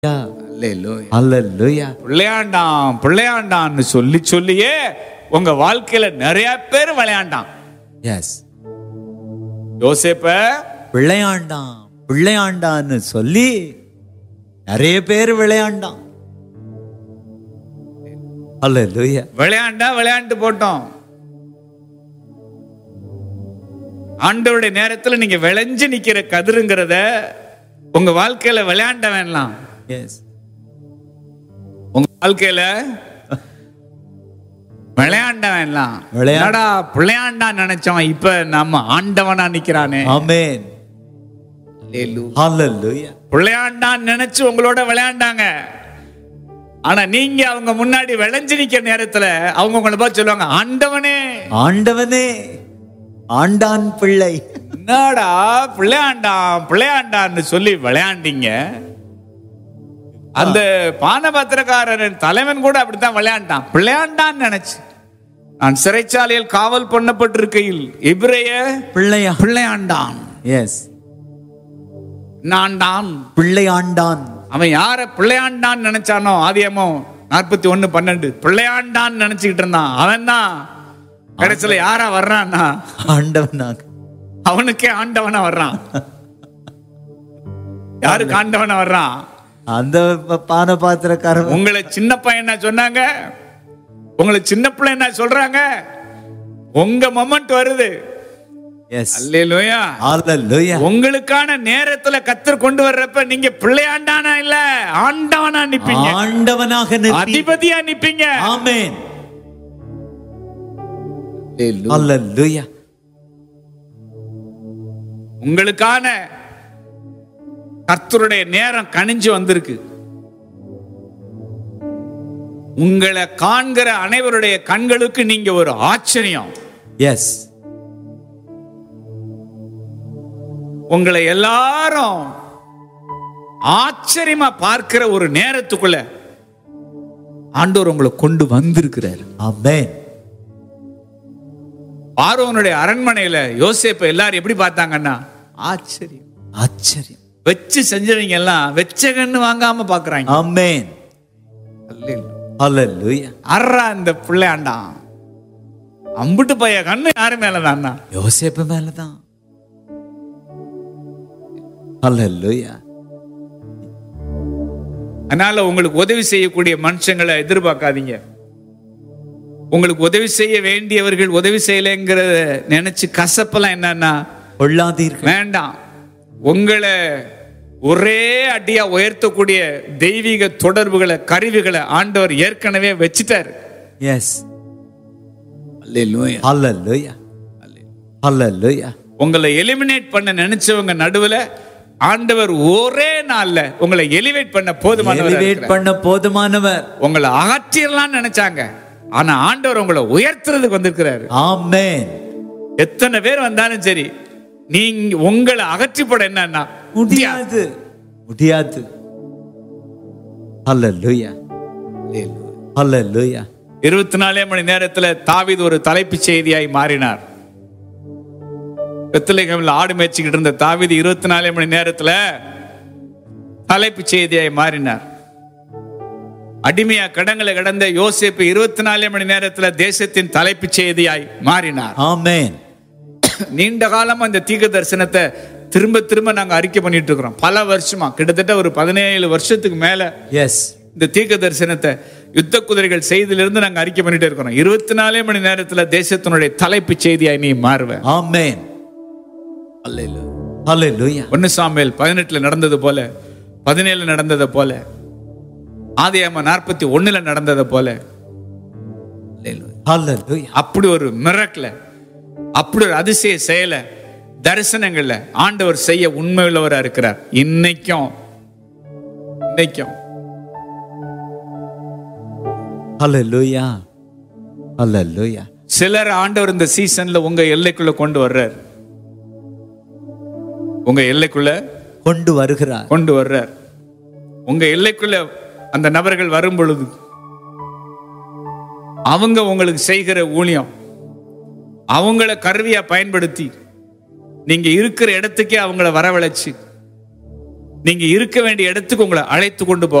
Hallelujah. Hallelujah. பிள்ளையாண்டான் பிள்ளையாண்டான்னு சொல்லி சொல்லியே உங்க வாழ்க்கையில நிறைய பேர் விளையாண்டான் Yes. யோசேப்ப பிள்ளையாண்டான் பிள்ளையாண்டான்னு சொல்லி நிறைய பேர் விளையாண்டான் Hallelujah. விளையாண்டா விளையாண்டு போட்டோம் ஆண்டவருடைய நேரத்துல நீங்க விளைஞ்சு நிக்கிற கதிருங்கிறத உங்க வாழ்க்கையில விளையாண்ட வேணலாம் Yes. உங்க வாழ்க்கையில விளையாண்ட வேணலாம் விளையா- என்னடா பிள்ளையாண்டா நினைச்சோம் இப்ப நம்ம ஆண்டவனா நிக்கிறானே Amen. Hallelujah. பிள்ளையாண்டான்னு நினைச்சு உங்களோட விளையாண்டாங்க ஆனா நீங்க அவங்க முன்னாடி விளைஞ்சு நிக்கிற நேரத்துல அவங்க உங்களை பார்த்து சொல்லுவாங்க ஆண்டவனே ஆண்டவனே ஆண்டான் பிள்ளை என்னடா பிள்ளையாண்டான் பிள்ளையாண்டான்னு சொல்லி விளையாண்டீங்க அந்த பானபத்திரக்காரன் தலைவன் கூட அப்படித்தான் விளையாண்டான் பிள்ளையாண்டான்னு நினைச்சு நான் சிறைச்சாலையில் காவல் பண்ணப்பட்டிருக்கையில் இப்ரைய பிள்ளையா பிள்ளையாண்டான் எஸ் நான்டான் பிள்ளை ஆண்டான் அவன் யார பிள்ளையாண்டான்னு நினைச்சானோ ஆதியமோ நாற்பத்தி ஒண்ணு பன்னெண்டு பிள்ளையாண்டான்னு நினைச்சுக்கிட்டு இருந்தான் அவன் தான் கடைசியில யாரா வர்றான்னா ஆண்டவனாக அவனுக்கே ஆண்டவனா வர்றான் யாருக்கு ஆண்டவனா வர்றான் அந்த ப- பான பாத்திரக்காரன் உங்களை சின்ன பையன் என்ன சொன்னாங்க உங்களை சின்ன பிள்ளை என்ன சொல்றாங்க உங்க மொமெண்ட் வருது எஸ் அல்லேலூயா ஹalleluya உங்களுக்கான நேரத்துல கத்தர் கொண்டு வர்றப்ப நீங்க பிள்ளையாண்டானா இல்ல ஆண்டவனா நிப்பீங்க ஆண்டவனாக நிற்பி அதிபதியா நிப்பீங்க ஆமென் ஹalleluya உங்களுக்கான கர்த்தருடைய நேரம் கனிஞ்சு வந்திருக்கு உங்களை காண்கிற அனைவருடைய கண்களுக்கு நீங்க ஒரு ஆச்சரியம் எஸ் உங்களை எல்லாரும் ஆச்சரியமா பார்க்கிற ஒரு நேரத்துக்குள்ள ஆண்டவர் உங்களை கொண்டு வந்திருக்கிறார் ஆமென் பார்வோனுடைய அரண்மனையில யோசேப்பை எல்லாரும் எப்படி பார்த்தாங்கன்னா ஆச்சரியம் ஆச்சரியம் வச்சு செஞ்சவங்க எல்லாம் வெச்ச கண்ணு வாங்காம பாக்குறாங்க ஆமென் ஹalleluya அர்றா இந்த பிள்ளையாண்டான் அம்புட்டு பைய கண்ணு யாரு மேலதான்னா யோசேப்பு மேலதான் ஹalleluya அதனால உங்களுக்கு உதவி செய்யக்கூடிய மனுஷங்களை எதிர்பார்க்காதீங்க உங்களுக்கு உதவி செய்ய வேண்டியவர்கள் உதவி செய்யலைங்கிறத நினைச்சு கசப்பெல்லாம் என்னன்னா கொள்ளாதீர்கள் வேண்டாம் உங்களை ஒரே அடியா உயர்த்தக்கூடிய தெய்வீக தொடர்புகளை கருவிகளை ஆண்டவர் ஏற்கனவே வச்சுட்டாரு எஸ் ஹalleluya ஹalleluya உங்களை எலிமினேட் பண்ண நினைச்சவங்க நடுவுல ஆண்டவர் ஒரே நாள்ல உங்களை எலிவேட் பண்ண போதுமானவர் எலிவேட் பண்ண போதுமானவர் உங்களை அகற்றிடலாம்னு நினைச்சாங்க ஆனா ஆண்டவர் உங்களை உயர்த்துறதுக்கு வந்திருக்கிறாரு ஆமென் எத்தனை பேர் வந்தாலும் சரி நீங்க உங்களை அகற்றி போட என்னன்னா முடியாது முடியாது ஹalleluya ஹalleluya இருபத்தி நாலே மணி நேரத்துல தாவீது ஒரு தலைப்புச் செய்தியாய் மாறினார் பெத்தலேகமில் ஆடு மேய்ச்சிக்கிட்டு இருந்த தாவீது இருபத்தி நாலே மணி நேரத்துல தலைப்புச் செய்தியாய் மாறினார் அடிமையா கடங்களை கடந்த யோசேப்பு இருபத்தி நாலே மணி நேரத்துல தேசத்தின் தலைப்புச் செய்தியாய் மாறினார் ஆமென் நீண்ட காலமா இந்த தீர்க்க தரிசனத்தை திரும்ப திரும்ப நாங்க அறிக்கை பண்ணிட்டு இருக்கிறோம் பல வருஷமா கிட்டத்தட்ட ஒரு பதினேழு வருஷத்துக்கு மேல எஸ் இந்த தீர்க்க தரிசனத்தை யுத்த குதிரைகள் செய்திலிருந்து நாங்க அறிக்கை பண்ணிட்டே இருக்கிறோம் இருபத்தி நாலே மணி நேரத்துல தேசத்தினுடைய தலைப்புச் செய்தியாய் நீ மாறுவ ஆமென் ஹalleluya ஒன்னு சாமியல் பதினெட்டுல நடந்தது போல பதினேழு நடந்தது போல ஆதியாம நாற்பத்தி ஒண்ணுல நடந்தது போல ஹalleluya அப்படி ஒரு மிரக்கல அப்படி ஒரு அதிசய செயலை தரிசனங்கள்ல ஆண்டவர் செய்ய உண்மை உள்ளவரா இருக்கிறார் இன்னைக்கும் இன்னைக்கும் ஹalleluya ஹalleluya சிலர் ஆண்டவர் இந்த சீசன்ல உங்க எல்லைக்குள்ள கொண்டு வர்றார் உங்க எல்லைக்குள்ள கொண்டு வருகிறார் கொண்டு வர்றார் உங்க எல்லைக்குள்ள அந்த நபர்கள் வரும் பொழுது அவங்க உங்களுக்கு செய்கிற ஊழியம் அவங்கள கருவியா பயன்படுத்தி நீங்க இருக்கிற இடத்துக்கே அவங்கள வரவழைச்சு நீங்க இருக்க வேண்டிய இடத்துக்கு உங்களை அழைத்து கொண்டு போக